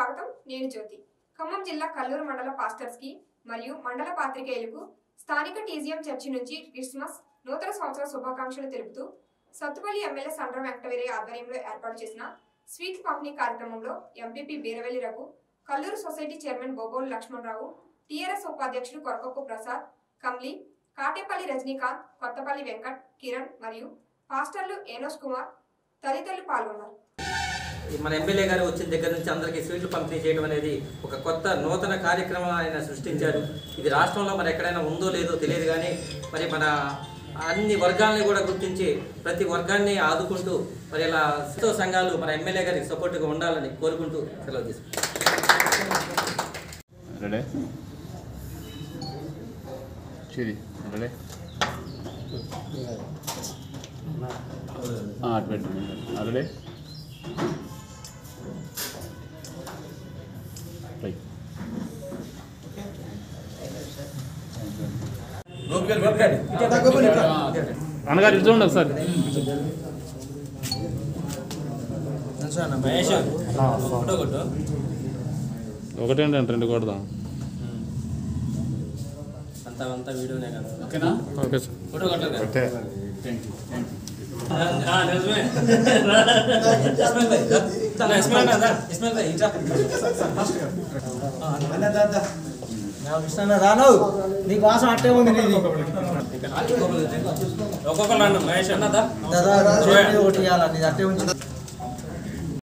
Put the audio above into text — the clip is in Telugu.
స్వాగతం నేను జ్యోతి ఖమ్మం జిల్లా కల్లూరు మండల పాస్టర్స్ కి మరియు మండల పాత్రికేయులకు స్థానిక టీజీఎం చర్చి నుంచి క్రిస్మస్ నూతన సంవత్సర శుభాకాంక్షలు తెలుపుతూ సత్తుపల్లి ఎమ్మెల్యే సండ్ర వెంకటవీరయ్య ఆధ్వర్యంలో ఏర్పాటు చేసిన స్వీట్ పంపిణీ కార్యక్రమంలో MPP Beeravelli Raghu Kalluru society chairman Bobolu Lakshmanarao TRS ఉపాధ్యక్షుడు కొరకొప్పు ప్రసాద్ కమ్లీ కాటేపల్లి రజనీకాంత్ కొత్తపల్లి వెంకట్ కిరణ్ మరియు పాస్టర్లు ఏనోస్ కుమార్ తదితరులు పాల్గొన్నారు మన ఎమ్మెల్యే గారు వచ్చిన దగ్గర నుంచి అందరికీ స్వీట్లు పంపిణీ చేయడం అనేది ఒక కొత్త నూతన కార్యక్రమం ఆయన సృష్టించారు ఇది రాష్ట్రంలో మరి ఎక్కడైనా ఉందో లేదో తెలియదు కానీ మరి మన అన్ని వర్గాల్ని కూడా గుర్తించి ప్రతి వర్గాన్ని ఆదుకుంటూ మరి ఇలా సితో సంఘాలు మన ఎమ్మెల్యే గారికి సపోర్టుగా ఉండాలని కోరుకుంటూ సెలవు తీసుకుంటాం రెడీ చిరి రెడీ అటు పెట్టు రెడీ రైట్ అన్నగారు ఇటు చూడండి ఒకసారి ఒకటేంటంటే రెండు కొడదాం అంతా అంతా వీడియోనే కదా ఓకేనా ఓకే సార్ ఫోటో కొట్టలేదు కదా? ఓకే ఆ, నిజమే. నా ఇస్మాయిల్ రా, రా. ఇస్మాయిల్ రా, ఇట్రా. రాను నీకు వాసన అట్టే ఉంది నీది ఒక్కొక్కరు రండి మహేష్ అన్నదా దాదా ఒకటి ఇవ్వాలా నీది అట్టే ఉంది